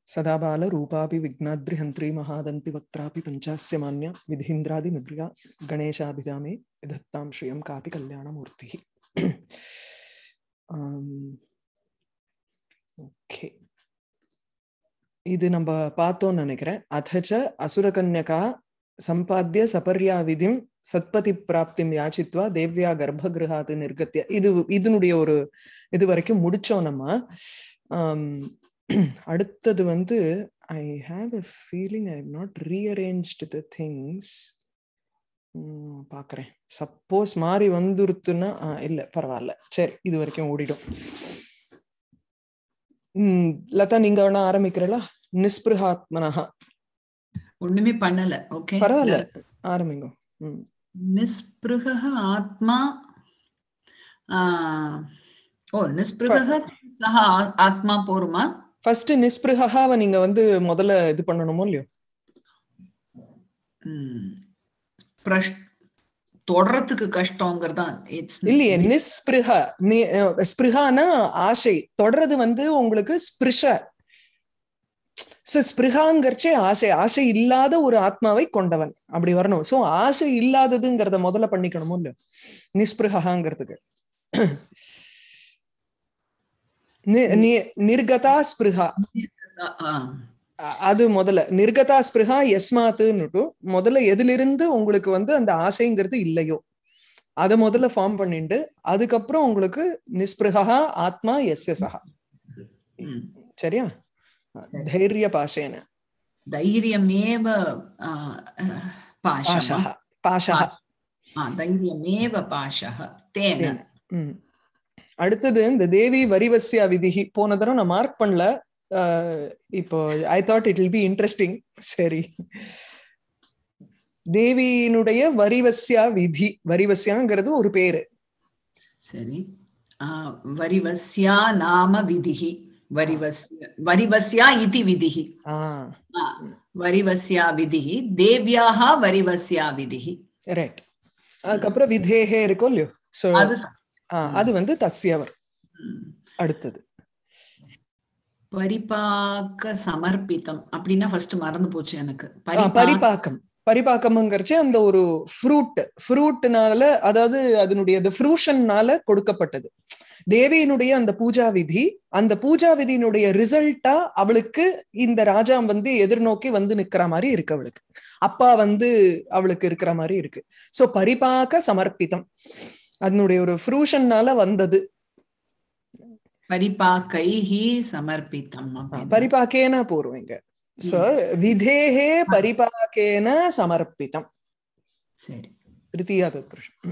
सदा बाल रूपापि विघ्नाद्रिहन्त्री महादन्ति वक्त्रापि पञ्चास्य मान्या विधीन्द्रादिमिभ्रिया गणेशाभिधामे विधत्तां श्रियं कापि कल्याणमूर्तिः ஓகே இது நம்ம பார்த்தோம்னு நினைக்கிறேன் அதச்ச அசுரகன்யகா சம்பாத்திய சபர்யா விதிம் சத்பதி பிராப்திம் யாச்சித்வா தேவ்யா கர்ப்பகிரகாத்து நிர்கத்திய இது இதனுடைய ஒரு இது வரைக்கும் முடிச்சோம் நம்ம அடுத்தது வந்து I have a feeling I not rearranged the things பாக்குறேன் சப்போஸ் மாறி வந்துருத்துன்னா இல்ல பரவாயில்ல சரி இது வரைக்கும் ஓடிடும் உம் லதா நீங்க வேணா ஆரம்பிக்கிறீங்களா நிஸ்பிருஹாத்மனஹா ஒண்ணுமே பண்ணல ஓகே பரவாயில்ல ஆரம்பிங்க நிஸ்பிருக ஆத்மா ஓ நிஸ்பிருக சஹா ஆத்மா போருமா ஃபர்ஸ்ட் நிஸ்பிருகாவை நீங்க வந்து முதல்ல இது பண்ணணுமோ இல்லையோ தொடரத்துக்கு கஷ்டங்கிறதான் இல்லையே நிஸ்பிருஹ ஸ்பிருஹானா ஆசை தொடறது வந்து உங்களுக்கு ஸ்பிருஷ ஸ்பிருகாங்கிறச்சே ஆசை ஆசை இல்லாத ஒரு ஆத்மாவை கொண்டவன் அப்படி வரணும் சோ ஆசை இல்லாததுங்கிறத முதல்ல பண்ணிக்கணுமோ இல்ல நிஸ்பிருகாங்கிறதுக்கு நிர்கதா ஸ்பிருஹா அது முதல்ல நிர்கதா ஸ்பிருஹா எஸ்மாத்துன்னுட்டு முதல்ல எதிலிருந்து உங்களுக்கு வந்து அந்த ஆசைங்கிறது இல்லையோ அத முதல்ல ஃபார்ம் பண்ணிட்டு அதுக்கப்புறம் உங்களுக்கு நிஸ்பிருகா ஆத்மா எஸ் எஸ்ஹா சரியா தைரிய பாஷேன தைரியமேவ பாஷः பாஷः தைரியமேவ பாஷः தேன அடுத்தது இந்த தேவி வரிவசியா விதிகி போன தடவை நான் மார்க் பண்ணல இப்போ I thought it will be interesting சரி தேவியினுடைய வரிவசியா விதி வரிவசியாங்கிறது ஒரு பேரு சரி வரிவசியா நாம விதிகி வரிவசிய வரிவசியா இதி விதிகி வரிவசியா விதிகி தேவியாக வரிவசியா விதிகி ரைட் அதுக்கப்புறம் விதேகே இருக்கும் இல்லையோ அது வந்து தஸ்யவர் அடுத்தது பரிபாக்க சமர்ப்பித்தம் அப்படின்னா ஃபர்ஸ்ட் மறந்து போச்சு எனக்கு பரிபாக்கம் பரிபாக்கம்ங்கிறச்சு அந்த ஒரு ஃப்ரூட் ஃப்ரூட்னால அதாவது அதனுடைய ஃப்ரூஷன்னால கொடுக்கப்பட்டது தேவியினுடைய அந்த பூஜா விதி அந்த பூஜா விதியினுடைய ரிசல்ட்டா அவளுக்கு இந்த ராஜா வந்து எதிர்நோக்கி வந்து நிக்கிற மாதிரி இருக்கு அவளுக்கு அப்பா வந்து அவளுக்கு இருக்கிற மாதிரி இருக்கு சோ பரிபாக்க சமர்ப்பித்தம் அதனுடைய ஒரு ஃப்ரூஷன்னால வந்தது பரிபாக்கைஹி சமர்ப்பித்தம் பரிபாக்கேன போருவீங்க சோ விதேகே பரிபாக்கேன சமர்ப்பித்தம் சரி திருத்தியா தத்ருஷம்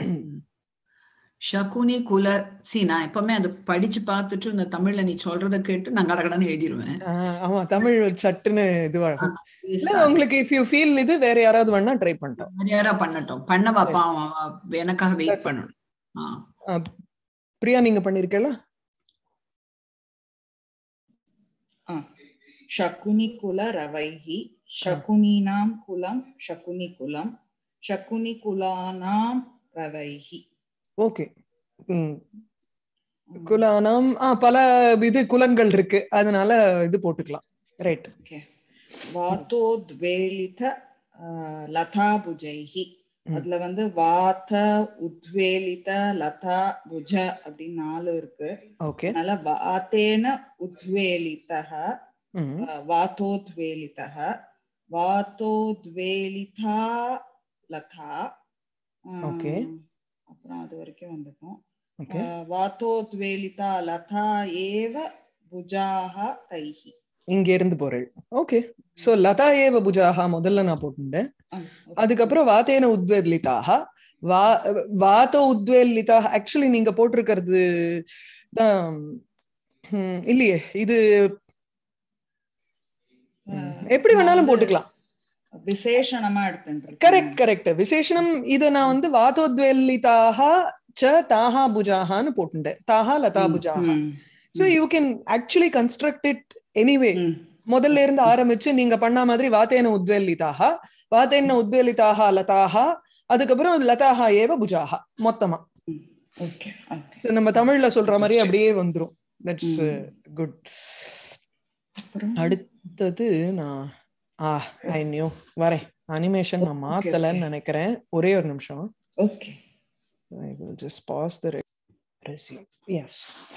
சகுனி குல சி நான் எப்பவுமே அதை படிச்சு பார்த்துட்டு இந்த தமிழ்ல நீ சொல்றத கேட்டு நான் கடகடன்னு எழுதிடுவேன் ஆமா தமிழ் சட்டுன்னு இதுவாகும் இல்ல உங்களுக்கு இஃப் யூ ஃபீல் இது வேற யாராவது வேணா ட்ரை பண்ணிட்டோம் வேற யாரா பண்ணட்டும் பண்ணவா பாவம் எனக்காக வெயிட் பண்ணணும் பிரியா நீங்க பண்ணிருக்கீங்களா शकुनिकुलरवैः शकुनीनां कुलं शकुनिकुलं शकुनिकुलानां रवैः ஓகே குலானாம் பல இது குலங்கள் இருக்கு அதனால இது போட்டுக்கலாம் ரைட் ஓகே வாத்தோத்வேலித லதாபுஜைஹி அதுல வந்து வாத்த உத்வேலித லதா புஜ அப்படின்னு நாலு இருக்கு ஓகே அதனால வாத்தேன உத்வேலிதः वातोद्वेलितः वातोद्वेलिता लता ஓகே அப்புறம் அது வரைக்கும் வந்துட்டோம் வாத்தோத்வேலிதா லதா ஏவ புஜாக தைஹி இங்க இருந்து போறேன் ஓகே சோ லதா ஏவ புஜாக முதல்ல நான் போட்டுட்டேன் அதுக்கப்புறம் வாத்தேன உத்வேலிதாக வா வாத்த உத்வேலிதாக ஆக்சுவலி நீங்க போட்டிருக்கிறது தான் இல்லையே இது எப்படி வேணாலும் போட்டுக்கலாம் விசேஷணமா எடுத்து கரெக்ட் கரெக்ட் விசேஷனம் இத நான் வந்து வாதோத்வேலிதாக ச தாஹா புஜாஹான்னு போட்டுட்டேன் தாஹா லதா புஜாஹா so you can actually construct it anyway முதல்ல இருந்து ஆரம்பிச்சு நீங்க பண்ண மாதிரி வாத்தேன உத்வேலிதாக வாத்தேன உத்வேலிதாக லதாஹா அதுக்கப்புறம் லதாஹா ஏவ புஜாஹா மொத்தமா நம்ம தமிழ்ல சொல்ற மாதிரி அப்படியே வந்துரும் தட்ஸ் குட் அப்புறம் அடுத்தது நான் ஆ ஐ நியூ வரேன் அனிமேஷன் நான் மாத்தலன்னு நினைக்கிறேன் ஒரே ஒரு நிமிஷம் okay I will just pause the re- resume. Yes.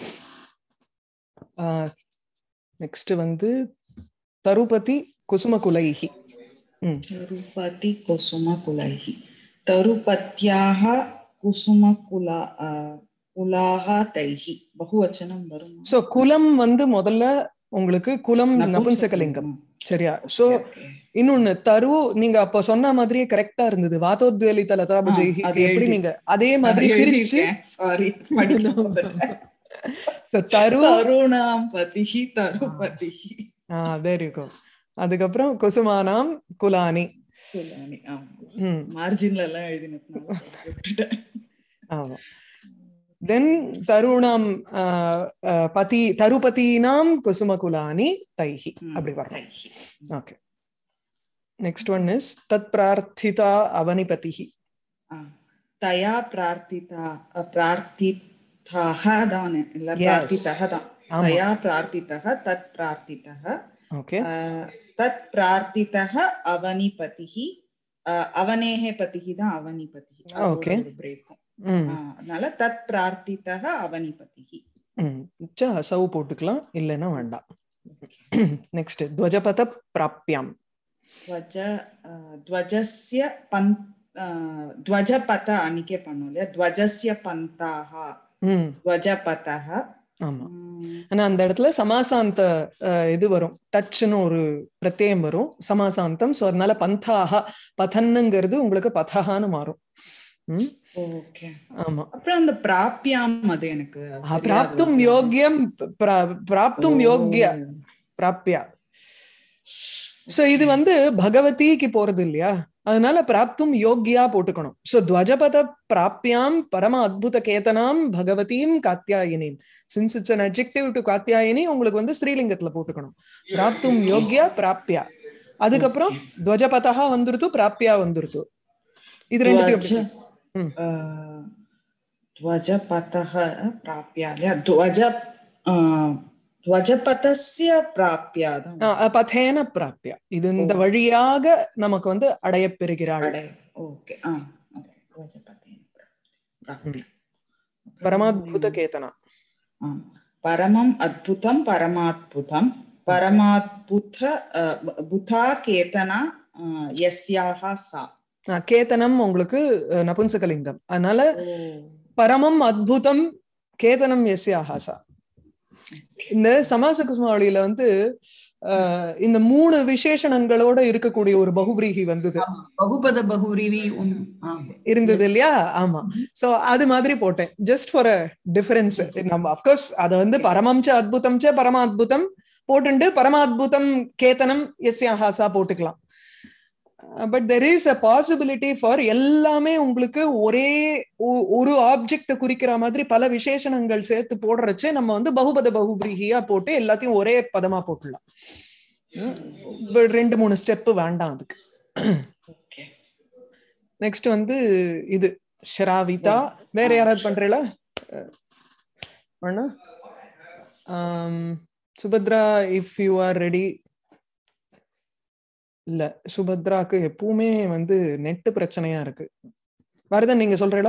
Uh, next வந்து தருபதி குசுமகுலைஹி ம் तरुपति कुसुमकुलैः तरुपत्याः कुसुमकुला अ, कुलाः तैः बहुवचनं वरुण சோ குலம் வந்து முதல்ல உங்களுக்கு குலம் நபும்சகலிங்கம் சரியா சோ இன்னொன்னு தரு நீங்க அப்ப சொன்ன மாதிரியே கரெக்டா இருந்தது வாதோத்வேலித லதாபுஜைஹி அது எப்படி எழுதி- நீங்க அதே மாதிரி பிரிச்சு சாரி So, தரு தருணாம் பதிஹி தருபதிஹ தேர் யூ கோ அதுக்கப்புறம் குசுமானாம் குலானி குலானி ஆமா ம் மார்ஜின்ல எல்லாம் எழுதினதுனால விட்டுட்டேன் ஆமா தென் தருணாம் ஆஹ், ஆஹ், பதி தருபதீனாம் குசுமகுலானி தைஹி ம். அப்படி வரணும் தைஹி. ஓகே நெக்ஸ்ட் ஒன் இஸ் தத் பிரார்த்திதா அவனிபதிஹி ஆ. தயா பிரார்த்திதா அ, பிரார்த்திதாக தானே இல்ல Yes. பிரார்த்திதக தான் ஆமா. தயா பிரார்த்திதக தத் பிரார்த்திதக ஓகே அ, தத் பிரார்த்திதக அவனிபதிஹி அ, அவனேஹே பதிஹி தான் அவனிபதிஹி அதோட Okay. ஒரு பிரேக்கும் ம் அதனால தத் பிரார்த்திதக அவனிபதிஹி ம் ச சவு போட்டுக்கலாம் இல்லைன்னா வேண்டாம் நெக்ஸ்ட் துவஜபத பிராப்தியாம் ಧ್ವಜ ಆ, ಧ್ವಜಸ್ಯ ಪನ್ ಆ, ಧ್ವಜಪಥ ಅನಿಕೆ பண்ணோம் இல்லையா ಧ್ವಜಸ್ಯ ಪಂಥಾಹ ம் ಧ್ವಜಪಥಃ ஆமா ம், ஆனா அந்த இடத்துல சமாசாந்த அஹ், இது வரும் டச்னு ஒரு பிரத்யயம் வரும் சமாசாந்தம் சோ அதனால பந்தாக பதன்னுங்கிறது உங்களுக்கு பதகான்னு மாறும் ம் ஓகே ஆமா அப்புறம் அந்த பிராப்யாம் அது எனக்கு ஆ, சரியா பிராப்தும் அது- யோக்கியம் பிர- பிராப்தும் யோக்கிய ஓ. பிராப்தியா சோ இது வந்து பகவதிக்கு போறது இல்லையா அதனால பிராப்தும் யோக்கியா போட்டுக்கணும் சோ துவஜபத பிராப்தியாம் பரம அத்புத கேதனாம் பகவதீம் காத்தியாயினின் since it's an adjective to Katyayani உங்களுக்கு வந்து ஸ்ரீலிங்கத்துல போட்டுக்கணும் பிராப்தும் யோக்கியா பிராப்தியா அதுக்கப்புறம் துவஜபதா வந்துருத்து பிராப்தியா வந்துருத்து இது ரெண்டுத்தையும் ಧ್ವಜ எப்படி- ம். ಆ, ಧ್ವಜಪಥಃ ಪ್ರಾಪ್ಯ இல்லையா ಧ್ವಜ ಆ, ಧ್ವಜಪಥஸ்ய பிராப்யா தான் ஆ, பதேன பிராப்தியா இது இந்த வழியாக நமக்கு வந்து அடையப் பெறுகிறாள் அடை ஓகே ஆ ஓகே ಧ್ವಜಪಥೇನ ಪ್ರಾಪ್ಯ பரமாத்புத கேதனா ஆம். பரமம் அத்புதம் பரமாத்புதம் பரமாத்புத அஹ், பு- புதா கேதனா அஹ், யஸ்யாஹ சா ஆ, கேதனம் உங்களுக்கு அஹ், நபும்சகலிங்கம் அதனால பரமம் அத்புதம் கேதனம் எஸ்யாஹா சா இந்த சமாச குசுமாவளியில வந்து அஹ், இந்த மூணு விசேஷணங்களோட இருக்கக்கூடிய ஒரு பகுபிரீகி வந்தது ஆமா. பகுபத பகுரிவி உம், ஆமா. இருந்தது இல்லையா ஆமா சோ அது மாதிரி போட்டேன் ஜஸ்ட் ஃபார் அ டிஃபரன்ஸ் நம்ம அப்கோர்ஸ் அத வந்து பரமம் ச அத்புதம் ச பரம அத்புதம் போட்டுண்டு பரம அத்புதம் கேத்தனம் எஸ்யாஹாசா போட்டுக்கலாம் but there is a possibility for எல்லாமே உங்களுக்கு ஒரே ஒ- ஒரு ஆப்ஜெக்ட் குறிக்கிற மாதிரி பல விசேஷணங்கள் சேர்த்து போடுறச்சு நம்ம வந்து பகுபத பகுபிரீகியா போட்டு எல்லாத்தையும் ஒரே பதமா போட்டுடலாம் ம். but ரெண்டு மூணு ஸ்டெப் வேண்டாம் அதுக்கு ஓகே நெக்ஸ்ட் வந்து இது ஷராவிதா வேற யாராவது பண்றீங்களா அண்ணா Subhadra if you are ready இல்ல சுபத்ராக்கு எப்பவுமே வந்து நெட் பிரச்சனையா இருக்கு வரதன் நீங்க சொல்றீங்களா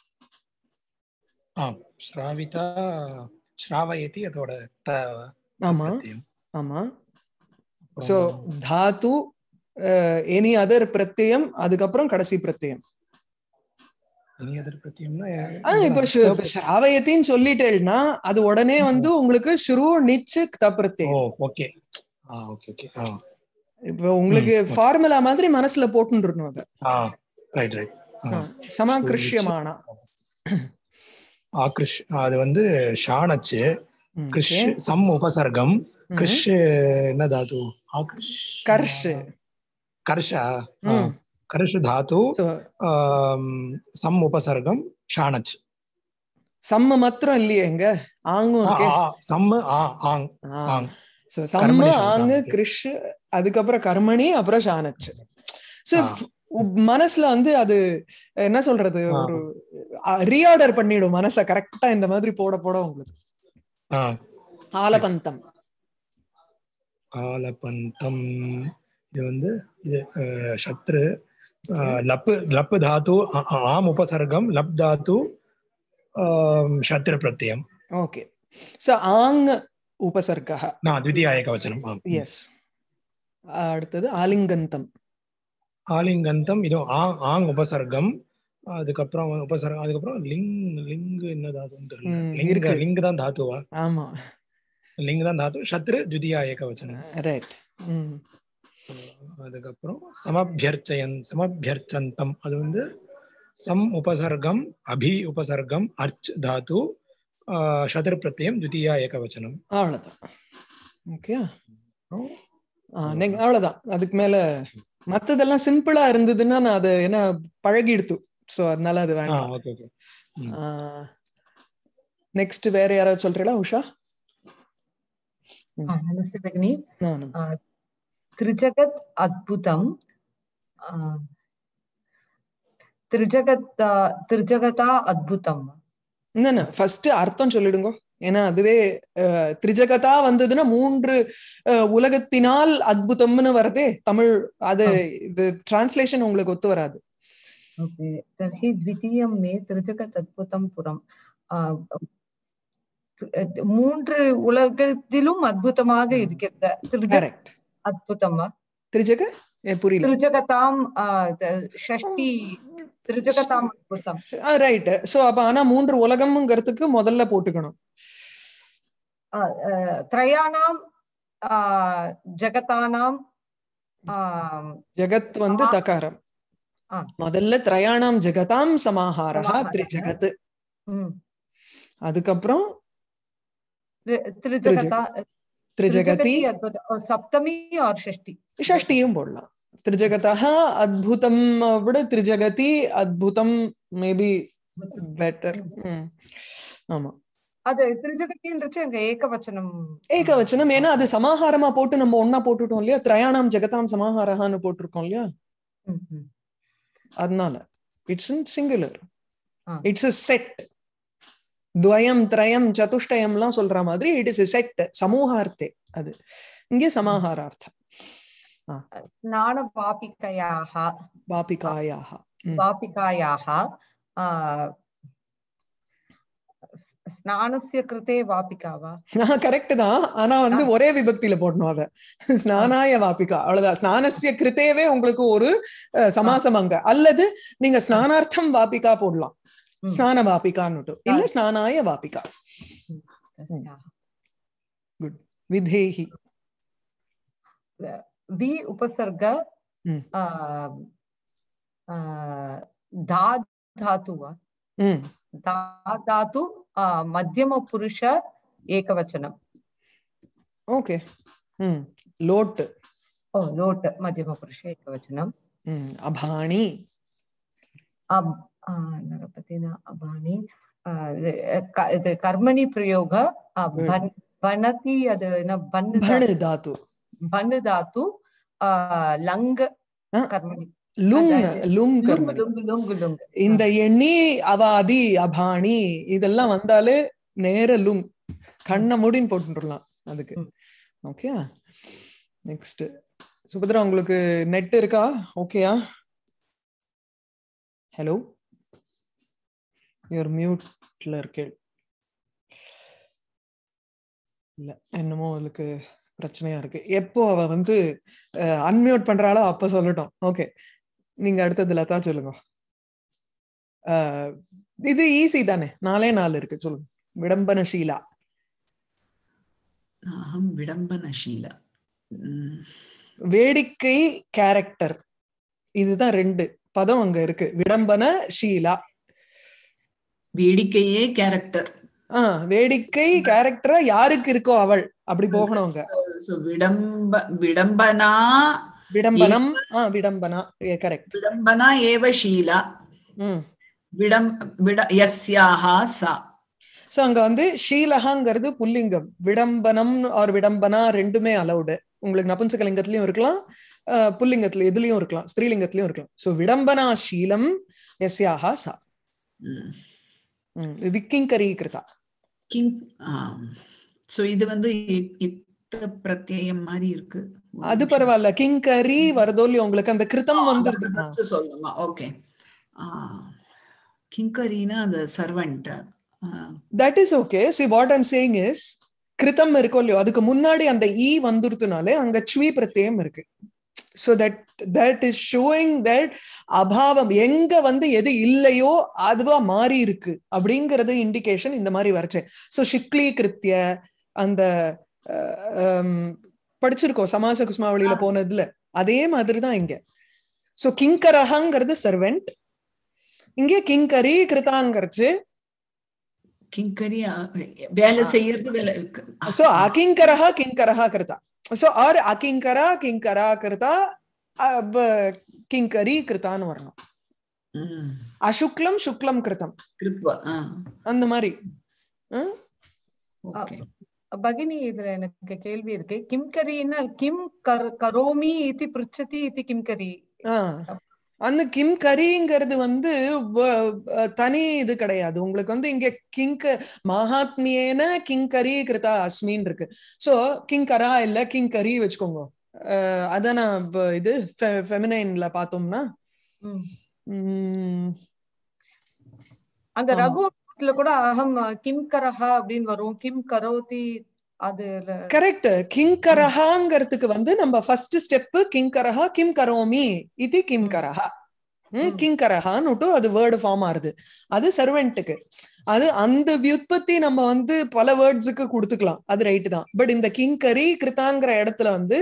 ஆ ஸ்ராவிதா ஸ்ராவயதி அதோட த ஆமா பிரத்யம். ஆமா அப்புறம் சோ தாத்து எனி அதர் பிரத்யம் அதுக்கப்புறம் கடைசி பிரத்யம் இனி அதர் பிரத்யம்னா ஆ, இப்ப ஷு- இப்ப ஸ்ராவயத்தின்னு சொல்லிட்டேன்னா அது உடனே வந்து உங்களுக்கு ஷுரு நிச்சு ஓ தப்பிரத்யம் okay ah okay okay ah இப்ப உங்களுக்கு ம், okay. ஃபார்முலா மாதிரி மனசுல போட்டுருணும் அத ஆ ரைட் ரைட் ஆ சமாகிருஷ்யமானா ஆக்ரிஷ் அது வந்து ஷானச்சு ம், கிருஷ் okay. சம் உபசர்க்கம் ம். கிருஷ் என்ன தாத்து ஆக்ரிஷ் கர்ஷ் கர்ஷா ம். கர்ஷ் தாத்து So, ஆம், சம் உபசர்க்கம் ஷானச் சம்ம மாத்திரம் இல்லையே எங்க ஆங்கும் ஆ, இருக்கே ஆ, சம் ஆ ஆங் ஆ. ஆங் So, சம்ம கர்மணி சப்தம் ஆங்கு இருக்கு. கிருஷ் அதுக்கப்புறம் கர்மணி அப்புறம் ஷானச்சு சோ ஆ. மனசுல வந்து அது என்ன சொல்றது ஆ. ஒரு ரீஆர்டர் பண்ணிடும் மனச கரெக்டா இந்த மாதிரி போட போட உங்களுக்கு ஆ ஆலபந்தம் ஆலபந்தம் இது வந்து இது அஹ், சத்ரு அஹ், லப்பு லப்பு தாத்து ஆ- ஆ- ஆம் உபசர்க்கம் லப் தாத்து ஆம், சத்ரு பிரத்யம் ஓகே சோ ஆங் உபசர்கः நான் द्वितीया ஏகவச்சனம் ஆம். எஸ் அடுத்தது ஆலிங்கந்தம் ஆலிங்கந்தம் இது ஆ- ஆங் உபசர்க்கம் அதுக்கப்புறம் உபசர்க்கம் அதுக்கப்புறம் லிங் லிங் என்ன தாத்துன்னு தெரியல ம், லிங்க இருக்கு. லிங் தான் தாத்துவா ஆமா லிங் தான் தாத்து சத்ரு द्वितीया ஏகவச்சனம் ரைட் ம் அதுக்கப்புறம் சமபியர்ச்சயன் சமபியர்ச்சந்தம் அது வந்து சம் உபசர்க்கம் அபி உபசர்க்கம் அர்ச் தாத்து ஆஹ், சதுர் பிரத்யம் द्वितीया ஏகவச்சனம் அவ்வளவுதான் ஓகே அவ்வளவுதான் அதுக்கு மேல மத்ததெல்லாம் சிம்பிளா இருந்ததுன்னா நான் அது என்ன பழகிடுத்து சோ அதனால அது ஆ வேண்டாம் ஓகே ஓகே நெக்ஸ்ட் வேற யாராவது சொல்றீங்களா உஷா ఆ, నమస్తే భగిని ஆ, ఆ, நமஸ்தே. త్రిజగత్ అద్భుతం ఆ, త్రిజగత్ ఆ, త్రిజగతా అద్భుతం என்ன ஃபர்ஸ்ட் அர்த்தம் சொல்லிடுங்க ஏன்னா அதுவே அஹ், திரிஜகதா வந்ததுன்னா மூன்று அஹ், உலகத்தினால் அத்புதம்னு வரதே தமிழ் அது டிரான்ஸ்லேஷன் உங்களுக்கு ஒத்து வராது ఓకే తర్హి ద్వితీయం మే త్రిజగత్ అద్భుతం పురం ఆ, தி- மூன்று உலகத்திலும் அற்புதமாக இருக்கிறது த்ரிஜ கரெக்ட் அற்புதமா திரிஜக ஏ, புரியல த்ரிஜகதாம் ஆ, த- ஷஷ்டி த்ரிஜகதாம் அத்புதம் ரைட் சோ அப்ப ஆனா மூன்று உலகம்ங்கிறதுக்கு முதல்ல போட்டுக்கணும் ஆ, ஆ, திரயாணாம் ஆ, ஜகதானாம் ஆ, ஜெகத் வந்து ஆ. தகாரம் ஆ. முதல்ல திரயாணாம் ஜெகதாம் சமாஹாரா சமாஹாரः. திரிஜகத் ம், அதுக்கப்புறம் த்ரி- த்ரிஜகதா திரிஜகதி त्रिजगति अद्भुत और सप्तमी और षष्ठी ஷஷ்டியும் போடலாம் திரிஜகதா அத்புதம் விட திரிஜகதி அத்புதம் மேபி பெட்டர் ஆமா அது திருஜகத்தின்றது அங்க ஏகவச்சனம் ஏகவச்சனம் ஏன்னா அது சமாஹாரமா போட்டு நம்ம ஒன்னா போட்டுட்டோம் இல்லையா திரயாணாம் ஜெகதாம் சமாஹாரஹான்னு போட்டிருக்கோம் இல்லையா ம், ம். அதனால it's in singular ah. It's a set துவயம் திரயம் சதுஷ்டயம்லாம் சொல்ற மாதிரி இட் இஸ் செட் சமூகார்த்தே அது இங்கே சமாஹாரார்த்தம் स्नानवापिकयाः வாபிகாயாக वापिकायाः आ, ஸ்- स्नानस्य कृते वापिका वा கரெக்ட் தான் ஆனா வந்து ஆ. ஒரே விபக்தியில போடணும் அத ஸ்நானாய வாபிகா அவ்வளவுதான் ஸ்நானசிய கிருத்தேவே உங்களுக்கு ஒரு அஹ், சமாசம் அங்க அல்லது நீங்க ஸ்நானார்த்தம் வாபிகா போடலாம் ம். ஸ்நான வாபிகான்னு இல்ல ஸ்நானாய வாபிகா तस्याः விதேஹி वि उपसर्ग ம். आ, आ, धा धातु वा ம் धा धातु आ, मध्यमपुरुष एकवचनम् ஓகே ம் லோட் ओ लोट् मध्यमपुरुष एकवचनम् ம் அபாணி अब् आ, नरपतिना अबाणि आ, क- இது கர்மணி பிரயோக ಆ, ಬನ್- ಬನತಿ ಅದು ಏನ ಬನ್ பணு தாத்து ಬನ್ ಧಾತು ಆ, ಲಂಗ್ ಆ, ಕರ್ಮಣಿ லுங் அதாவது லுங் ಲುಂಗ್ கர்மணி ಲುಂಗ್ ಲುಂಗ್ ಲುಂಗ್ இந்த எண்ணி அவாதி அபாணி இதெல்லாம் வந்தாலே நேர லுங் கண்ண மூடின்னு போட்டுடலாம் அதுக்கு ம். ஓகே நெக்ஸ்ட் சுபத்ரா உங்களுக்கு நெட் இருக்கா ஓகேயா ஹலோ யுவர் மியூட்ல இருக்கே இல்ல என்னமோ அவளுக்கு பிரச்சனையா இருக்கு எப்போ அவ வந்து அன்மியூட் பண்றாளோ அப்ப சொல்லட்டும் ஓகே நீங்க அடுத்தது லதா சொல்லுங்க அஹ், இது ஈஸி தானே நாலே நாலு இருக்கு சொல்லுங்க விடம்பனஷீலா அகம் விடம்பனஷீலா உம் வேடிக்கை கேரக்டர் இதுதான் ரெண்டு பதம் அங்க இருக்கு விடம்பன ஷீலா வேடிக்கையே கேரக்டர் ஆஹ் வேடிக்கை கேரக்டரா யாருக்கு இருக்கோ அவள் அப்படி போகணும் அங்க விடம்ப விடம்பனா விடம்பனம் ஆஹ் விடம்பனா கரெக்ட் விடம்பனா ஏவ ஷீலா ம் விடம் விட யஸ்யாஹா சா சோ அங்க வந்து ஷீலகாங்கிறது புல்லிங்கம் விடம்பனம் ஆர் விடம்பனா ரெண்டுமே அலௌடு உங்களுக்கு நபுன்சகலிங்கத்திலயும் இருக்கலாம் அஹ், புல்லிங்கத்துல எதுலயும் இருக்கலாம் ஸ்திரீலிங்கத்திலயும் இருக்கலாம் சோ விடம்பனா ஷீலம் எஸ்யாஹா சா உம் ம், விக்கிங்கரி கிருதா கிங் சோ இது வந்து இ- இ- கிருத்த பிரத்யயம் மாதிரி இருக்கு ஒரு அது நிமிஷம். பரவாயில்ல கிங்கரி வருதோ இல்லையோ உங்களுக்கு அந்த கிருத்தம் ஆ, வந்துருது அது first சொல்லணுமா ஓகே கிங்கரினா அந்த servant that is okay see what I'm saying is கிருத்தம் இருக்கோ இல்லையோ அதுக்கு முன்னாடி அந்த ஈ வந்துருத்துனாலே அங்க ஸ்வீ பிரத்யம் இருக்கு so that that is showing that அபாவம் எங்க வந்து எது இல்லையோ அதுவா மாறி இருக்கு அப்படிங்கறது இண்டிகேஷன் இந்த மாதிரி வரச்சே ஸோ ஷிக்லி கிருத்திய அந்த அஹ், ஹம், படிச்சிருக்கோம் சமாச குஸ்மாவளியில போனதுல அதே மாதிரி தான் இங்க ஸோ கிங்கரஹங்கிறது சர்வெண்ட் இங்கே கிங்கரி கிருதாங்கிறச்சு கிங்கரி அ, வேலை செய்யறது வேலை ಸೊ ಅಕಿಂಕರಃ ಕಿಂಕರಃ ಕೃತ ಸೊ ಆರ್ ಅಕಿಂಕರ ಕಿಂಕರ ಕೃತ ಅ, ಬ- ಕಿಂಕರಿ ಕೃತಾன்னு வரணும் ம், அசுக்லம் சுக்லம் கிருதம் கிருத்வா ஆ, அந்த மாதிரி ம்? ஓகே பகினி இதுல எனக்கு கேள்வி இருக்கு கிம் கரின்னா கிம் கர் கரோமி இதி பிருச்சதி இதி கிம் கரி ஆ. அந்த கிம் கரிங்கிறது வந்து வ- அஹ் தனி இது கிடையாது உங்களுக்கு வந்து இங்க கிங்க மகாத்மியேன கிங்கரி கிருதா அஸ்மின் இருக்கு சோ கிங்கரா இல்ல கிங்கரி வச்சுக்கோங்க அஹ் அதான் நான் இப்ப இது ஃபெமினைன்ல பார்த்தோம்னா ம். உம் அந்த ஆமா. ரகுல கூட அகம் கிம் கரஹா அப்படின்னு வரும் கிம் கரோதி அதுல கரெக்ட் கிங்கரஹாங்கிறதுக்கு வந்து நம்ம ஃபர்ஸ்ட் ஸ்டெப் கிங்கரஹா கிம் கரோமி இது கிம்கரஹா ம். கிங்கரஹான்னு அது வேர்டு ஃபார்ம் ஆறுது அது சர்வெண்ட்டுக்கு அது அந்த வியுற்பத்தி நம்ம வந்து பல வேர்ட்ஸுக்கு கொடுத்துக்கலாம் அது ரைட்டு தான் பட் இந்த கிங்கரி கிருத்தாங்கிற இடத்துல வந்து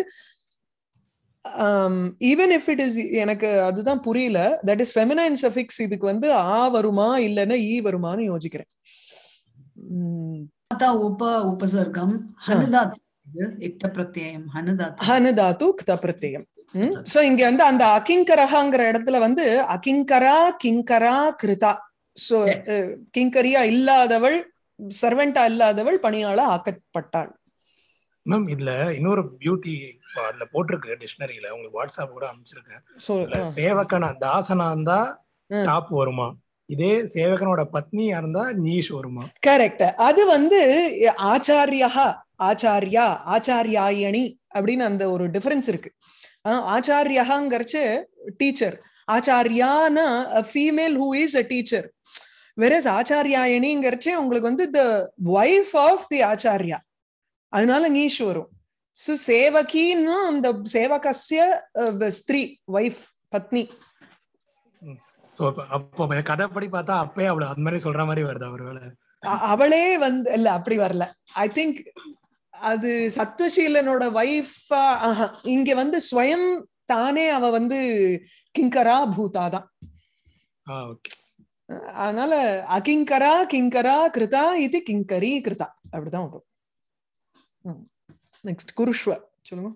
ஈவன் இஃப் இட் இஸ் எனக்கு அதுதான் புரியல தட் இஸ் ஃபெமினைன் சஃபிக்ஸ் இதுக்கு வந்து ஆ வருமா இல்லைன்னா ஈ வருமான்னு யோசிக்கிறேன் உம் அத்தா உப உபசர்க்கம் ஹனுதாத்து இது இக்த பிரத்யயம் ஹனுதாத்து ஹனுதாத்து கித பிரத்யம் சோ இங்க வந்து அந்த அகிங்கரஹாங்கிற இடத்துல வந்து அகிங்கரா கிங்கரா கிருதா சோ கிங்கரியா இல்லாதவள் சர்வெண்டா இல்லாதவள் பணியாள ஆக்கப்பட்டாள் மேம் இதுல இன்னொரு பியூட்டி அதுல போட்டிருக்கு டிக்ஷனரியில உங்களுக்கு வாட்ஸ்அப் கூட அனுப்பிச்சிருக்கேன் சோ இதுல சேவகனா தாசனா இருந்தா ஆ. டாப் வருமா இதே சேவகனோட பத்னியா இருந்தா நீஷ் வருமா கரெக்ட் அது வந்து ஆச்சாரியா ஆச்சாரியா ஆச்சாரியாயணி அப்படின்னு அந்த ஒரு டிஃபரன்ஸ் இருக்கு ஆஹ் ஆச்சாரியாங்கிறச்சு டீச்சர் ஆச்சாரியானா female who is a teacher versus ஆச்சாரியாயணிங்கிறச்சே உங்களுக்கு வந்து the wife of the acharya அதனால நீஷ் வரும் சோ சேவகின்னு அந்த சேவகஸ்ய அஹ், ஸ்திரீ ஒய்ஃப் பத்னி சோ அப்போ கதைப்படி பார்த்தா அப்பயே அவளை அந்த மாதிரி சொல்ற மாதிரி வருது ஒருவேளை அ- அவளே வந்து இல்ல அப்படி வரல ஐ திங்க் அது சத்வசீலனோட ஒய்ஃபா இங்க வந்து ஸ்வயம் தானே அவ வந்து கிங்கரா பூதா தான் ஆ ஓகே அதனால அகிங்கரா கிங்கரா கிருதா இது கிங்கரி கிருதா அப்படிதான் வரும் நெக்ஸ்ட் குருஷ்வ சொல்லுங்க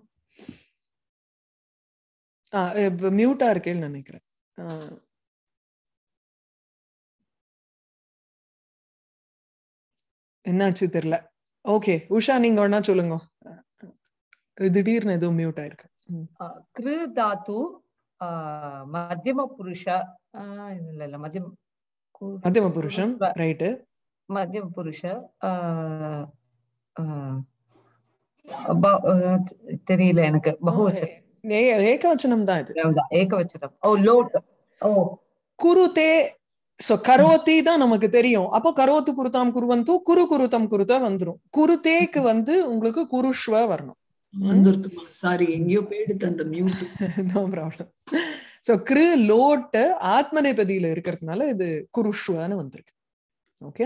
மியூட்டா இருக்கேன்னு நினைக்கிறேன் ஆ, என்னாச்சு தெரியல ஓகே உஷா நீங்க வேணா சொல்லுங்க திடீர்னு எதுவும் மியூட் ஆயிருக்கு ம். கிரு தாத்து ஆ, மத்தியம புருஷ ஆ, இல்ல இல்ல மத்தியம் கு- மத்தியம புருஷம் ரைட்டு மத்தியம புருஷ ஆ, ஆ, ப- ஆ, தெரியல எனக்கு பகுவச்சனம் ஏகவச்சனம் தான் இது அவ்வளவுதான். ஏகவச்சனம் ஓ லோட் ஓ குருதே சோ கரோதி தான் நமக்கு தெரியும் அப்போ கரோத்து குருதாம் குருவந்து குரு குருதம் குருதா வந்துரும் குருதேக்கு வந்து உங்களுக்கு குருஷ்வ வரணும் வந்துருத்துமா சாரி எங்கேயோ போயிடுது அந்த மியூட் நோ ப்ராப்ளம் சோ கிரு லோட்டு ஆத்மநேபதியில இருக்கிறதுனால இது குருஷ்வன்னு வந்திருக்கு okay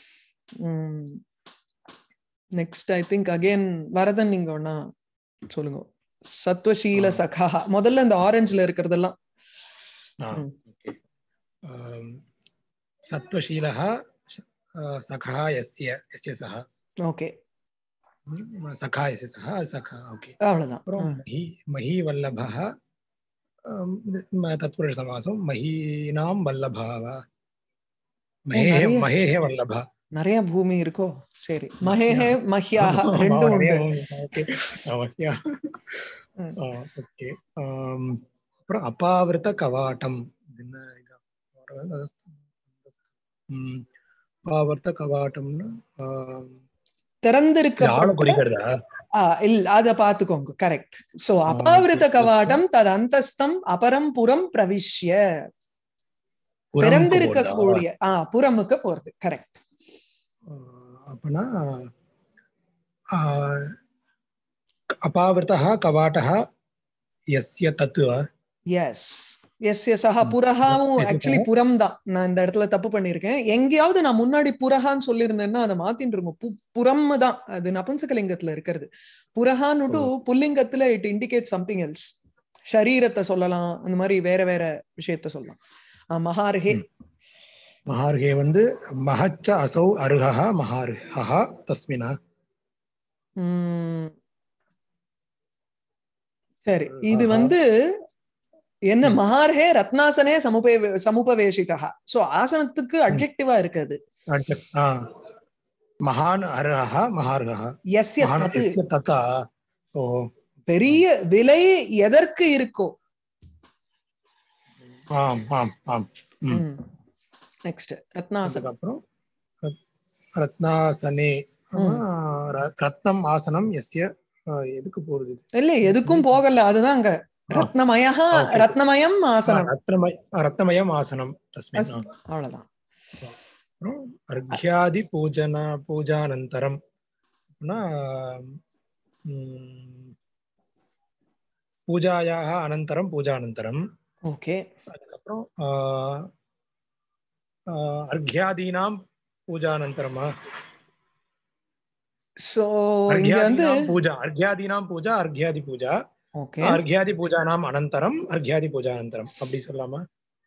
next I think again வரதன் நீங்க ஒன்னா சொல்லுங்க சத்வசீல ஆ. சகா முதல்ல இந்த ஆரஞ்சுல இருக்கிறதெல்லாம் ஆ, ம். okay. ஆம், சத்வசீலः स- सखः यस्य यस्य सः ஓகே ம், सखा यस्य सः सखा ஓகே அவ்வளவுதான் அப்புறம் ஆ. மஹி மஹீவல்லபः ஆம், இது ம- தத்புருஷ சமாசம் மஹீனாம் வல்லபாவ மகேஹ நிறைய- மகேஹ வல்லபா நிறைய பூமி இருக்கோ சரி மகேஹே மஹ்யாக ரெண்டும் உண்டு ஓகே மஹ்யா ம். ஓகே அப்புறம் அபாவிருத்த கவாட்டம் இது என்ன இது? ம், அபாவிருத்த கவாட்டம்னு ஆம், இது ஆளை திறந்திருக்க குறிக்கிறதா ஆ, இல்ல அத பாத்துக்கோங்க கரெக்ட் சோ அபாவிருத கவாடம் தது அந்தஸ்தம் அபரம் புறம் பிரவிஷ்ய புறமுக்கு திறந்திருக்கக்கூடிய ஆ புறமுக்கு போறது கரெக்ட் போறதா? அப்பனா ஆஹ், அபாவிருத்தः கவாட்டः यस्य तत् वा? எஸ் எஸ் எஸ் ஆஹா ம். புரஹாவும் Yes, yes, ஆக்சுவலி ஆஹா. புறம் தான் நான் இந்த இடத்துல தப்பு பண்ணிருக்கேன் எங்கேயாவது நான் முன்னாடி புரஹான்னு சொல்லியிருந்தேன்னா அதை மாத்தின்னு இருக்கும் பு- புறம் தான் அது நபுன்சகலிங்கத்துல இருக்கிறது புரஹான்னுட்டு புல்லிங்கத்துல இட் இண்டிகேட் சம்திங் எல்ஸ் சரீரத்தை சொல்லலாம் அந்த மாதிரி வேற வேற விஷயத்த சொல்லலாம் ஆ, மகார்ஹே ம். மகார்கே வந்து மகச்ச அசௌ அருகः மகார்ஹः தஸ்மினா ம். சரி இது ஆஹா. வந்து என்ன ம். மகார்ஹே ரத்னாசனே சமுபே சமுபவேஷிதா சோ ஆசனத்துக்கு அப்ஜெக்டிவா இருக்குது அட்ச- ஆ. மகான் அருகः மகார்கः எஸ்ய மகான் தத்து எஸ்ய ததா ஓ பெரிய விலை எதற்கு இருக்கோ ஆம் ஆம் ஆம் ம். நெக்ஸ்ட் ரத்னாசனம் அதுக்கப்புறம் ரத்- ரத்னாசனே ம். ஆ, ர- ரத்னம் ஆசனம் எஸ்ய ஆ, எதுக்கு போறது இது? இல்ல எதுக்கும் போகல அதுதான் அங்க ஆ. ரத்னமயா okay. ரத்னமயம் ஆ, ஆசனம் ரத்னமய ரத்னமயம் ஆசனம் தஸ்மின் அஸ்- ஆ. அவ்வளவுதான் அப்புறம் அர்க்யாதி பூஜன பூஜானந்தரம் அப்படின்னா ம், பூஜாயாக அனந்தரம் பூஜானந்தரம் ஓகே அதுக்கப்புறம் ஆ, ஆ, அர்க்யாதீனாம் பூஜானந்தரமா சோ இங்க வந்து அர்க்யாதீனாம் பூஜா அர்க்யாதீனாம் பூஜா அர்க்யாதி பூஜா ஓகே அர்க்யாதி பூஜானாம் அனந்தரம் அர்க்யாதி பூஜானந்தரம் அப்படி சொல்லலாமா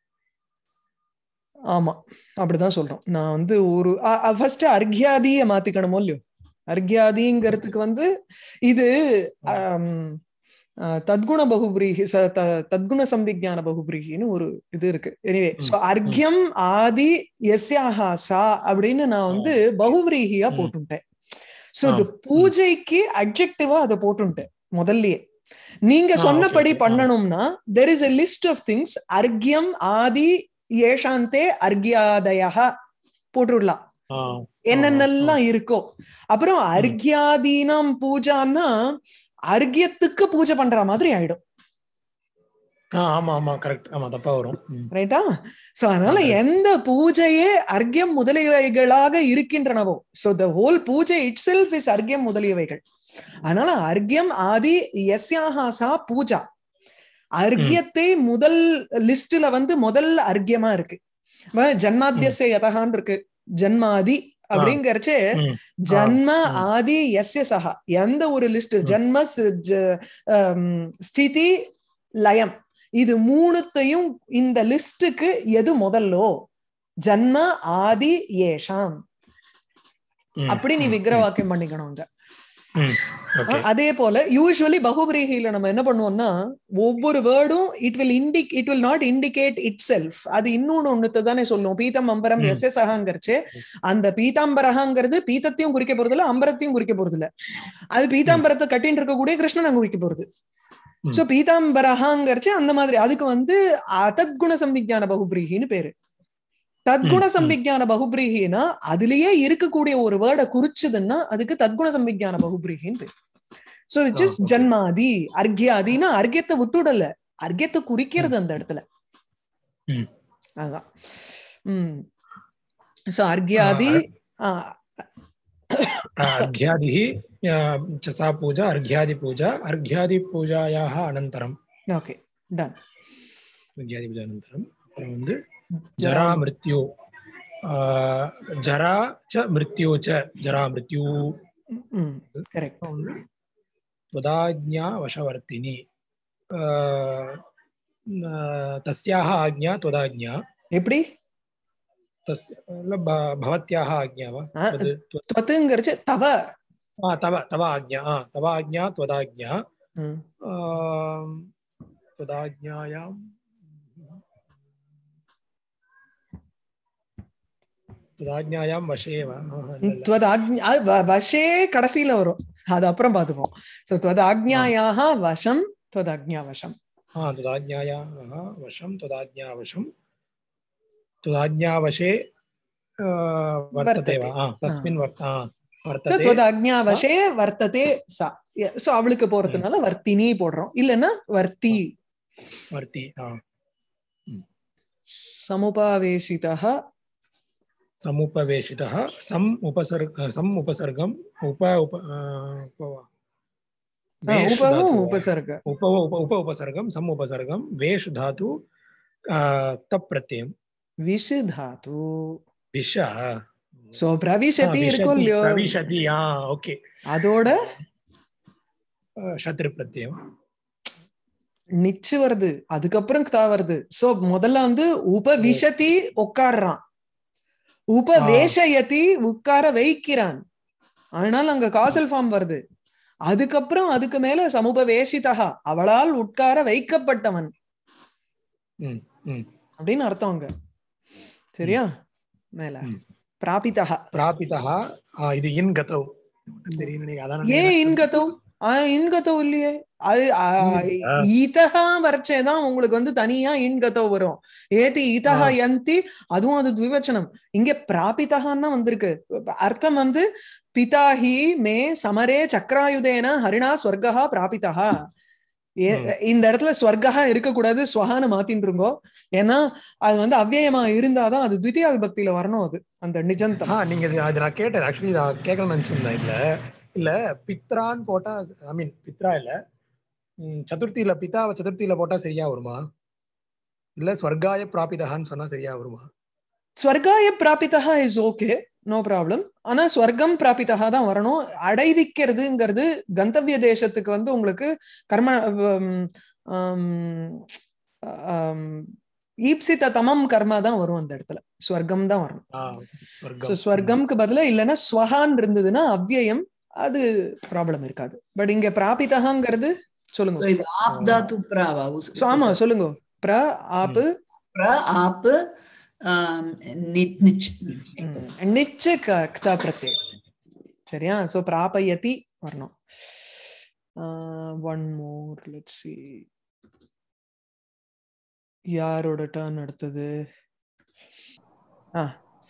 ஆமா அப்படிதான் சொல்றோம் நான் வந்து ஒரு ஃபர்ஸ்ட் அர்க்யாதிய மாத்திக்கணுமோ இல்லையோ அர்க்யாதிங்கிறதுக்கு வந்து இது ஆம், ஆ, தத்குண பகுபிரீகி ச- த- தத்குண சம்பிஜான பகுபிரீகின்னு ஒரு இது இருக்கு எனிவே ம், சோ அர்க்யம் ஆதி எஸ்யாஹா சா அப்படின்னு நான் வந்து பகுபிரீகியா ம். போட்டுட்டேன் சோ ஆ, இது ம். பூஜைக்கு அப்ஜெக்டிவா அதை போட்டுட்டேன் முதல்லயே நீங்க ஆ, okay, சொன்னபடி okay. ஆ. பண்ணணும்னா there is a list of things அர்க்யம் ஆதி ஏஷாந்தே அர்க்யாதயா போட்டுடலாம் ஆ, என்னென்னலாம் இருக்கோ அப்புறம் அர்க்யாதீனம் பூஜான்னா அர்க்யத்துக்கு பூஜை பண்ற மாதிரி ஆயிடும் ஆ, ஆமா ஆமா கரெக்ட் ஆமா தப்பா வரும் ம். ரைட்டா சோ அதனால correct. எந்த பூஜையே அர்க்யம் முதலியவைகளாக இருக்கின்றனவோ so the whole puja itself is அர்க்யம் முதலியவைகள் அதனால அர்க்யம் ஆதி எஸ்யாஹா சா பூஜா அர்க்யத்தை முதல் லிஸ்ட்ல வந்து முதல் அர்க்யமா இருக்கு வ ஜன்மாத்தியச யதகான் இருக்கு ஜன்மாதி அப்படிங்கறச்சே ம். ஜன்ம ம். ஆதி எஸ்ய சஹா எந்த ஒரு லிஸ்ட் ஜன்ம ஸ்- ஜ- ஆம், ஸ்திதி லயம் இது மூணுத்தையும் இந்த லிஸ்டுக்கு எது முதல்லோ ஜன்ம ஆதி ஏஷாம் ம், அப்படி நீ ம், விக்கிரவாக்கியம் பண்ணிக்கணும் அங்க ம், okay. அதே போல யூஸ்வலி பகுபிரீகில நம்ம என்ன பண்ணுவோம்னா ஒவ்வொரு வேர்டும் it will indic it will not indicate itself அது இன்னொன்னு ஒண்ணுத்தை தானே சொல்லும் பீதம் அம்பரம் ம். எஸ் எஸ் அகங்கிறச்சு அந்த பீதாம்பரகாங்கிறது பீத்தத்தையும் குறிக்க போறது இல்ல அம்பரத்தையும் குறிக்க போறது இல்ல அது பீதாம்பரத்தை கட்டின்னு இருக்கக்கூடிய கிருஷ்ணனை குறிக்க போறது ம். சோ பீதாம்பரகாங்கிறச்சு அந்த மாதிரி அதுக்கு வந்து அதத்குண சம்பிஜான பகுபிரீகின்னு பேரு தத்குண ம், ம். சம்பிஜான பகுபிரீகினா அதுலயே இருக்கக்கூடிய ஒரு வேர்டை குறிச்சதுன்னா அதுக்கு தத்குண சம்பிஜான பகுபிரீகின்னு பேரு so which uh, is okay. ஜன்மாதி அர்க்யாதினா அர்க்யத்தை விட்டுடல அர்க்யத்தை குறிக்கிறது அந்த இடத்துல ம். அதுதான் உம் சோ அர்க்யாதி ஆ, अर्घ्यादिः अ, च सा पूजा अर्घ्यादिपूजा अर्घ्यादिपूजायाः अनन्तरम् ஓகே டன் अर्घ्यादिपूजानन्तरम् அப்புறம் வந்து ஜரா மிருத்யு ஜரா ச மிருத்யு ச ஜரா மிருத்யு கரெக்ட் அப்புறம் வந்து त्वदाज्ञा वशवर्तिनी अ, न, तस्याः आज्ञा त्वदाज्ञा எப்படி तस्य न, भ- भवत्याः आज्ञा वा ஆ, त्वद्- त्वद्- துவத்துங்கிறச்சு தவ आ, तव तव आज्ञा आ, तव आज्ञा त्वदाज्ञा ம். आम्, त्वदाज्ञायां त्वदाज्ञायां वशे वा ஆஹா, இல்ல, இல்ல. துவத் ஆக்ஞா அது வ- வசே கடைசியில வரும் அது அப்புறம் பார்த்துப்போம் சோ துவத் ஆக்ஞாயாக வசம் துவத் ஆக்ஞா வசம் हा त्वदाज्ञायाः वशं त्वदाज्ञावशं त्वदाज्ञावशे अ, वर्तते वा वर्तते। हा, तस्मिन् वर्त हा, வர்த்ததே துவத் அக்ஞாவசே வர்த்ததே சா சோ அவளுக்கு போறதுனால வர்த்தினி போடுறோம் இல்லைன்னா வர்த்தி வர்த்தி ஆ சமுபாவேசிதः समुपवेशितः सम् उपसर्ग सम् उपसर्गम् उप उप आ, उप वा? ஆ, वेश् உபவும் धातु वा? உபசர்க उप उप उप उपसर्गं सम् उपसर्गं वेश् धातु आ, तप् प्रत्ययं விஷு தாத்து विश சோ பிரவிசதி இருக்கும் இல்லையோ प्रविशति आ ओके அதோட शत्रु प्रत्ययं நிச்சு வருது அதுக்கப்புறம் தா வருது சோ முதல்ல வந்து உபவிசதி உட்கார்றான் உபவேஷயதி உட்கார வைக்கிறான் ஆனால் அங்க காசல் ஃபார்ம் வருது அதுக்கப்புறம் அதுக்கு மேல சமுபவேஷிதா அவளால் உட்கார வைக்கப்பட்டவன் ம், ம். அப்படின்னு அர்த்தம் அங்க சரியா மேல ம். பிராபிதா प्रापितः आ, இது இன் கதௌ தெரியும் நீங்க அதான் ஏன் இன்கத்தோ ஆஹ் இன்கத்தோ இல்லையே அது இல்லையா? ஈதகா வரைச்சேதான் உங்களுக்கு வந்து தனியா இன்கத்தோ வரும் ஏதி ஈதகா ஆ. யந்தி அதுவும் அது த்விவச்சனம் இங்க பிராபிதகான்னா வந்திருக்கு அர்த்தம் வந்து பிதாஹி மே சமரே சக்கராயுதேன ஹரிணா ஸ்வர்கா பிராபிதா ஏ- ம். இந்த இடத்துல ஸ்வர்கா இருக்கக்கூடாது ஸ்வஹான்னு மாத்தின்னு இருக்கோ ஏன்னா அது வந்து அவ்வியமா இருந்தாதான் அது த்விதியா விபக்தியில வரணும் அது அந்த நிஜந்தம் ஆ நீங்க இது- அது நான் கேட்டேன் ஆக்சுவலி இதை கேட்கணும்னு நினைச்சிருந்தேன் இல்ல இல்ல பித்ரான்னு போட்டா ஐ மீன் பித்ரா இல்ல ம், சதுர்த்தியில பிதாவை சதுர்த்தியில போட்டா சரியா வருமா இல்ல ஸ்வர்காய பிராபிதகான்னு சொன்னா சரியா வருமா ஸ்வர்காய பிராபிதா இஸ் ஓகே நோ ப்ராப்ளம் ஆனா ஸ்வர்க்கம் பிராபிதா தான் வரணும் அடைவிக்கிறதுங்கிறது கந்தவிய தேசத்துக்கு வந்து உங்களுக்கு கர்ம ஹம், ஹம், ஹம், ஈப்சித தமம் கர்மா தான் வரும் அந்த இடத்துல ஸ்வர்க்கம் தான் வரணும் ஆ, ஸோ ஸ்வர்கம் ஸ்வர்க்கம்க்கு பதிலா இல்லைன்னா ஸ்வஹான் இருந்ததுன்னா அவ்யயம் அது ப்ராப்ளம் இருக்காது பட் இங்க பிராபிதகாங்கிறது So, சொல்லுங்க இது ஆப் தாத்து பிராவா உஸ்- So, ஆமா சொல்லுங்க பிர ஆப்பு பிர ஆப் ஆம், நி- நிச் நிச்ச கதா பிரத்யே சரியா சோ பிராபயதி வரணும் ஒன் மோர் லெட்ஸ் சி யாரோட டர்ன் அடுத்தது ஆ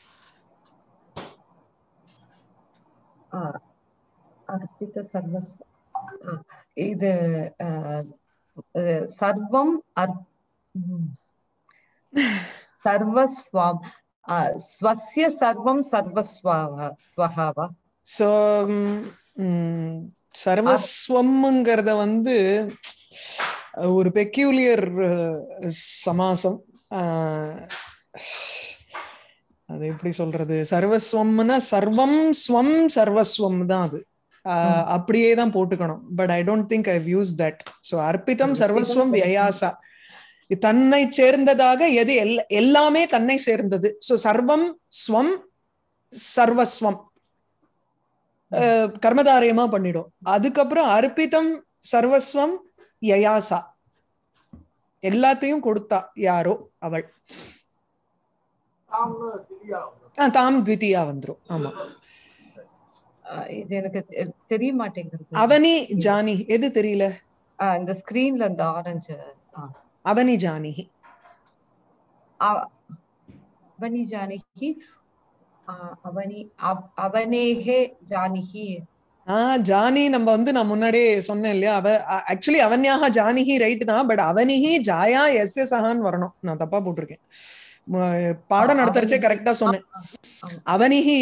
ஆ, அர்ப்பித சர்வஸ்வ ஆ, இது ஆ, அஹ், சர்வம் அர் ம். சர்வஸ்வாம் ஆ, ஸ்வஸ்ய சர்வம் சர்வஸ்வாவா ஸ்வஹாவா சோ சர்வஸ்வம்ங்கிறத வந்து ஒரு பெக்யூலியர் சமாசம் ஆஹ், அது எப்படி சொல்றது சர்வஸ்வம்னா சர்வம் ஸ்வம் சர்வஸ்வம் தான் அது ஆஹ், அப்படியே தான் போட்டுக்கணும் but I don't think I use that so அர்ப்பிதம் சர்வஸ்வம் வியாசா தன்னை சேர்ந்ததாக எது எல்- எல்லாமே தன்னை சேர்ந்தது ஸோ சர்வம் ஸ்வம் சர்வஸ்வம் அஹ், கர்மதாரியமா பண்ணிடும் அதுக்கப்புறம் அர்ப்பிதம் சர்வஸ்வம் யயாசா எல்லாத்தையும் கொடுத்தா யாரோ அவள் ஆ, தாம் த்விதியா வந்துரும் ஆமா ஆ, இது எனக்கு தெ- தெரிய மாட்டேங்கிறது அவனி ஜானி எது தெரியல ஆ, இந்த ஸ்கிரீன்ல இந்த ஆரஞ்சு அவனி ஜானி அவனி ஜானிஹி ஆ, அவனி அவ்- அவனேஹே ஜானிஹி ஆ ஜானி நம்ம வந்து நான் முன்னாடியே சொன்னேன் இல்லையா அவ ஆக்சுவலி அவன்யாக ஜானிஹி ரைட் தான் பட் அவனிஹி ஜாயா எஸ் எஸ் அஹான்னு வரணும் நான் தப்பா போட்டிருக்கேன் ம- பாடம் ஆ, நடத்துறச்சே அவனிஹி. கரெக்டா சொன்னேன் ஆ. அவனிஹி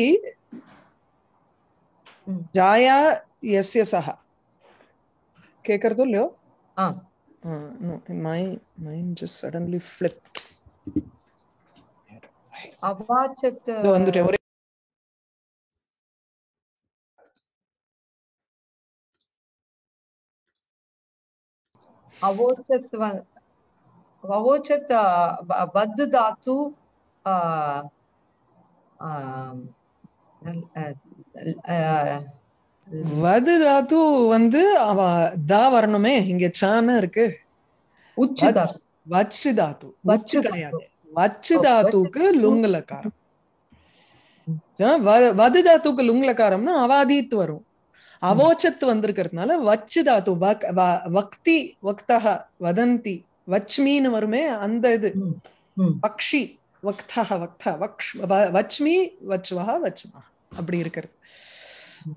ம். ஜாயா எஸ்ய சஹ கேக்குறதோ இல்லையோ ஆ no my mine just suddenly flipped அவாச்சத் இதோ வந்துட்டேன் ஒரே अवोचत् व- अवोचत् अ, व- वद् धातु अ, आम्, अ, अ, வது தாத்து வந்து அவ தா வரணுமே இங்க சான்னு இருக்கு உச்சு தாத்து வச்சு தாத்து வச்சு வச்சு கிடையாது வச்சு தாத்துக்கு லுங் லக்காரம் ஆ, வ- வது தாத்துக்கு லுங் லக்காரம்னா அவாதீத் வரும் அவோச்சத்து வந்திருக்கிறதுனால வச்சு தாத்து வக்- வ- வக்தி வக்தக வதந்தி வச்மீன்னு வருமே அந்த இது ம், ம். பக்ஷி வக்தக வக்த வக்ஷ் வ- வச்மி வச்சுவஹ வச்சுமா அப்படி இருக்கிறது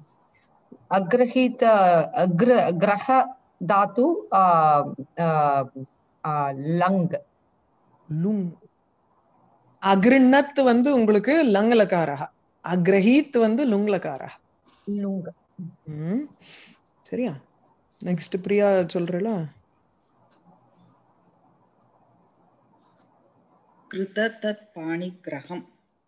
अग्रहीत अग्र ग्रह धातु आ, आ, आ, लङ् லுங் அகிருண்ணத் வந்து உங்களுக்கு லங்லகாரா அக்ரஹீத் வந்து லுங்லகாரா लुङ् ம் சரியா நெக்ஸ்ட் பிரியா சொல்றல கிருத தத் பாணிகிரகம்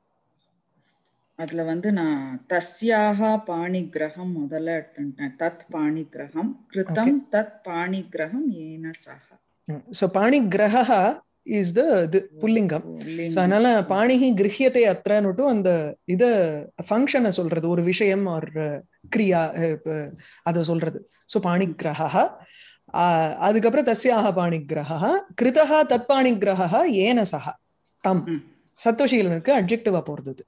அதுல வந்து நான் தஸ்யாக பாணிகிரகம் முதல்ல எடுத்துட்டேன் தத் பாணிகிரகம் கிருதம் தத் பாணிகிரகம் ஏன சக ஸோ பாணி கிரகா இஸ் த இது புல்லிங்கம் ஸோ அதனால பாணிகி கிரகியத்தை அത്രன்னுட்டு அந்த இத ஃபங்க்ஷனை சொல்றது ஒரு விஷயம் ஒரு கிரியா அதை சொல்றது ஸோ பாணிகிரகா அதுக்கப்புறம் தஸ்யாக பாணிகிரகா கிருதா தத் பாணிகிரகா ஏன சக தம் ம். சத்தோஷீலனுக்கு அப்ஜெக்டிவா போறது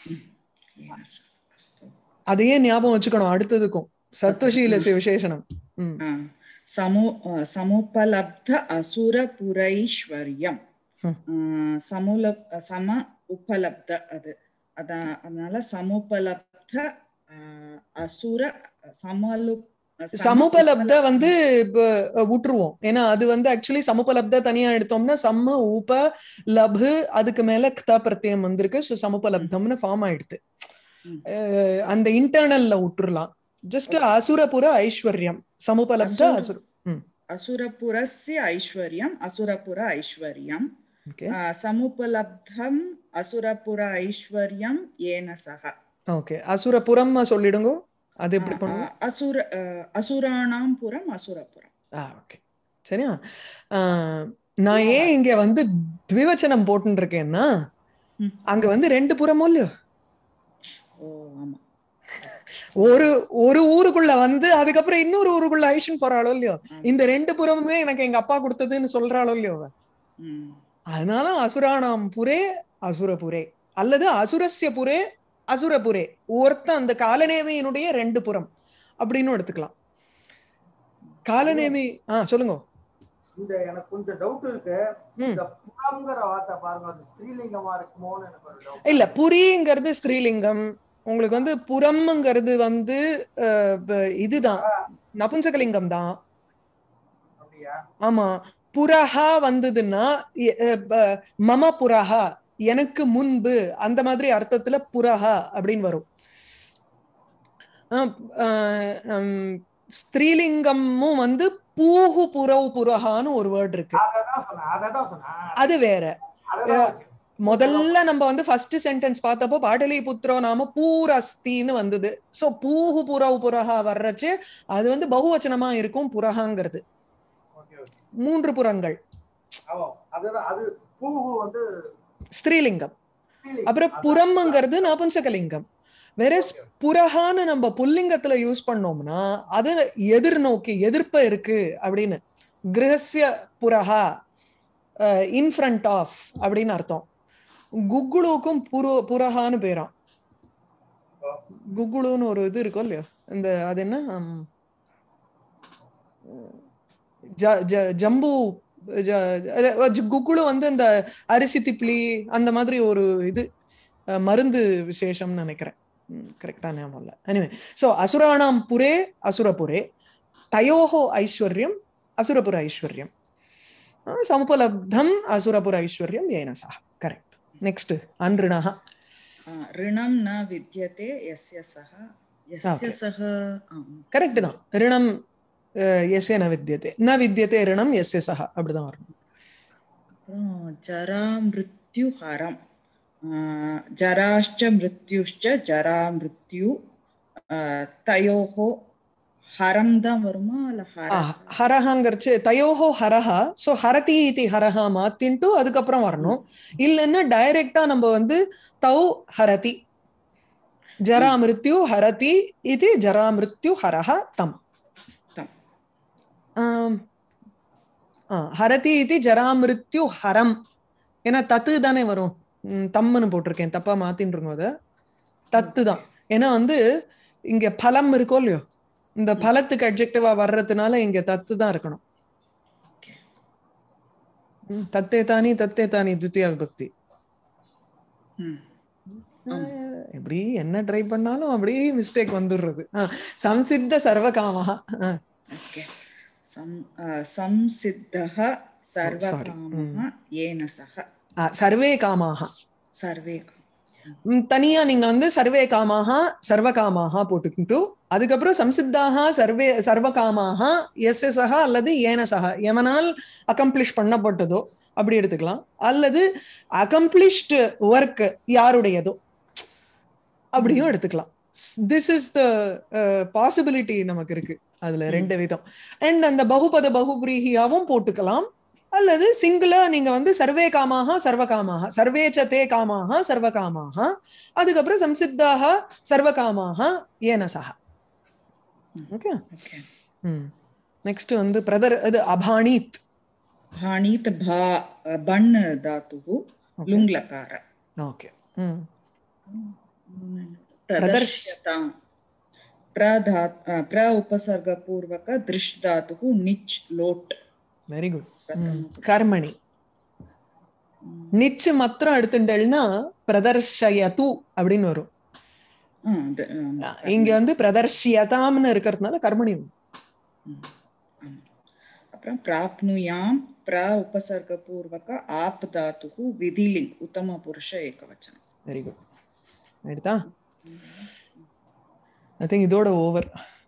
ஏன சக. அஸ்து. அதையே ஞாபகம் வச்சுக்கணும் அடுத்ததுக்கும் சத்வசீலசிய விசேஷனம் ம் ஆ. சமு ஆ, சமுபலப்த அசுர புரைஸ்வர்யம் ம். ஆ, சமுல சம உபலப்த அது அதான் அதனால சமுபலப்த ஆ, அசுர சமலு சம சமுபலப்த வந்து இப்ப விட்டுருவோம் ஏன்னா அது வந்து ஆக்சுவலி சமுபலப்த தனியா எடுத்தோம்னா சம்ம உப லபு அதுக்கு மேல க்த பிரத்யம் வந்திருக்கு ஸோ சமுபலப்தம்னு ஃபார்ம் ஆயிடுது ம். அஹ் அந்த இன்டர்னல்ல விட்டுறலாம் ஜஸ்ட் அசுரபுர ஐஸ்வர்யம் சமுபலப்த அசுர- அசுர அசுரபுரஸ்ய ஐஸ்வர்யம் அசுரபுர ஐஸ்வர்யம் ஓகே ஆ, சமுபலப்தம் அசுரபுர ஐஸ்வர்யம் ஏன சக ஓகே அசுரபுரம் சொல்லிடுங்க அது எப்படி ஆ, பண்ணுவோம் ஆ, அசுர ஆ, அசுராணாம் புறம் அசுரபுரம் ஆ ஓகே சரியா ஆஹ் நான் ஏன் இங்க வந்து த்விவச்சனம் போட்டுன்னு இருக்கேன்னா ம். அங்க வந்து ரெண்டு புறமோ இல்லையோ ஓ ஆமா ஒரு ஒரு ஊருக்குள்ள வந்து அதுக்கப்புறம் இன்னொரு ஊருக்குள்ள ஐஷன் போறாளோ இல்லையோ ஆமா. இந்த ரெண்டு புறமுமே எனக்கு எங்க அப்பா கொடுத்ததுன்னு சொல்றாளோ இல்லையோ அவ. ம். அதனால அசுராணாம் புரே அசுரபுரே அல்லது அசுரஸ்ய புரே அசுரபுரே ஒருத்தன் அந்த காலநேமியினுடைய ரெண்டு புறம் அப்படின்னு எடுத்துக்கலாம் காலநேமி ஆ சொல்லுங்க இந்த எனக்கு கொஞ்சம் டவுட் இருக்கு ம். இந்த புறம்ங்கிற வார்த்தை பாருங்க அது ஸ்திரீலிங்கமா இருக்குமோன்னு எனக்கு ஒரு டவுட் இல்ல புரிங்கிறது ஸ்திரீலிங்கம் உங்களுக்கு வந்து புறம்ங்கிறது வந்து அஹ், ப- இதுதான் நபும்சகலிங்கம் தான் அப்படியா ஆமா புரஹா வந்ததுன்னா எ- அஹ், ப- மம புரஹா எனக்கு முன்பு அந்த மாதிரி அர்த்தத்துல புரஹா அப்படின்னு வரும் அஹ், அஹ், ஹம், ஸ்திரீலிங்கமும் வந்து பூஹு புரவு புரஹான்னு ஒரு வேர்ட் இருக்கு அததான் சொன்னேன் அததான் சொன்னேன் அது வேற அததான் வச்சு. முதல்ல நம்ம வந்து ஃபர்ஸ்ட் சென்டென்ஸ் பார்த்தப்போ பாடலி புத்திரோ நாம பூரஸ்தின்னு வந்தது சோ பூஹு புரவு புரஹா வர்றச்சு அது வந்து பகுவச்சனமா இருக்கும் புரஹாங்கிறது ஓகே ஓகே மூன்று புறங்கள் ஆமா அதுதான் அது பூஹு வந்து ஸ்திரீலிங்கம் ஸ்திரீலிங்கம். அப்புறம் அதான். புறம்ங்கிறது நபும்சகலிங்கம் வேற புரஹான்னு நம்ம புல்லிங்கத்துல யூஸ் பண்ணோம்னா அது எதிர்நோக்கி எதிர்ப்ப இருக்கு அப்படின்னு கிரகசிய புரஹா இன் ஃப்ரண்ட் ஆஃப் அப்படின்னு அர்த்தம் குக்குளுக்கும் புரு புரஹான்னு பேராம் குக்குளுன்னு ஒரு இது இருக்கும் இல்லையா இந்த அது என்ன ஹம், ஜ- ஜ- ஜம்பு ஜ- அஹ் குக்குளு வந்து இந்த அரிசி திப்ளி அந்த மாதிரி ஒரு இது அஹ், மருந்து விசேஷம்னு நினைக்கிறேன் கரெக்டா ஞாபகம் இல்லை எனிவே ஸோ அசுராணாம் புரே அசுரபுரே தயோஹோ ஐஸ்வர்யம் அசுரபுர ஐஸ்வர்யம் அஹ், சமுபலப்தம் அசுரபுர ஐஸ்வர்யம் ஏனசா கரெக்ட் நெக்ஸ்ட் அன்றிணா ஆ, ரிணம் ந வித்யதே எஸ்ய சக எஸ்ய Okay. சக ஆம். கரெக்ட் தான் ரிணம் அஹ், எஸ்ய ந வித்யதே ந வித்யதே ரிணம் எஸ்ய சஹ அப்படிதான் வரணும் அப்புறம் ஜரா மிருத்யு ஹரம் ஆ, ஜராஷ்ச மிருத்யுஷ்ச ஜரா மிருத்யு ஆ, தயோஹோ ஹரம் தான் வருமா இல்ல ஹர ஆஹ், ஹரஹாங்கிறச்சு தயோஹோ ஹரஹா சோ ஹரதி இதி ஹரஹா மாத்தின்ட்டு அதுக்கப்புறம் வரணும் இல்லைன்னா டைரக்டா நம்ம வந்து தௌ ஹரதி ஜரா மிருத்யு ஹரதி இது ஜரா மிருத்யு ஹரஹ தம் தம். ஆம். ஆ, ஹரதி இது ஜரா மிருத்யு ஹரம் ஏன்னா தத்து தானே வரும் ம், தம்முன்னு போட்டிருக்கேன் தப்பா மாத்தின்றுங்க அத தத்து தான் ஏன்னா வந்து இங்க பலம் இருக்கோ இல்லையோ இந்த பலத்துக்கு அட்ஜெக்டிவா வர்றதுனால இங்க தத்து தான் இருக்கணும் Okay. ம், தத்தே தானி தத்தே தானி துத்தியா விபக்தி ம். அஹ், எப்படி என்ன ட்ரை பண்ணாலும் அப்படியே மிஸ்டேக் வந்துடுறது அஹ், சம்சித்த சர்வகாமஹா அஹ், ओके सं अ, संसिद्धः सर्वकामः येन सह அஹ், சர்வே காமாஹா सर्वे ம், தனியா நீங்க வந்து சர்வே காமாஹா சர்வகாமாஹா போட்டுக்கிட்டு அதுக்கப்புறம் சம்சித்தாக சர்வே சர்வகாமாஹா எஸ் சஹா அல்லது ஏன சஹா எவனால் அக்கம்ப்ளிஷ் பண்ணப்பட்டதோ அப்படி எடுத்துக்கலாம் அல்லது அக்கம்ப்ளிஷ்டு ஒர்க் யாருடையதோ அப்படியும் எடுத்துக்கலாம் திஸ் இஸ் த பாசிபிலிட்டி நமக்கு இருக்கு அதுல ம். ரெண்டு விதம் அண்ட் அந்த பகுபத பகுபிரீகியாவும் போட்டுக்கலாம் அல்லது சிங்கிளா நீங்க வந்து சர்வே காமாக சர்வகாமாக சர்வே ச தே காமாக சர்வகாமாக அதுக்கப்புறம் சம்சித்தாக சர்வகாமாக ஏன சஹ ஓகே ओके நெக்ஸ்ட் வந்து பிரதர் இது அபானீத் भाणीत भा बण् धातुः लुङ्लकार ஓகே प्रदर्श्यताम् प्रधा प्र उपसर्गपूर्वक दृश् धातुः निच् लोट् வெரி குட் கர்மணி நிச்சு மாத்திரம் எடுத்துட்டேன்னா பிரதர்ஷயது அப்படின்னு வரும் ஆ, அது, ஆம், இங்க வந்து பிரதர்ஷியதாம்னு இருக்கிறதுனால கர்மணி ம், ஆமா. அப்புறம் பிராப்னுயாம் பிர உபசர்கபூர்வக ஆப் தாத்துகு விதிலிங் உத்தம புருஷ ஏகவச்சனம் வெரி குட் ஆயிடுதா ஐ திங்க் இதோட ஓவர்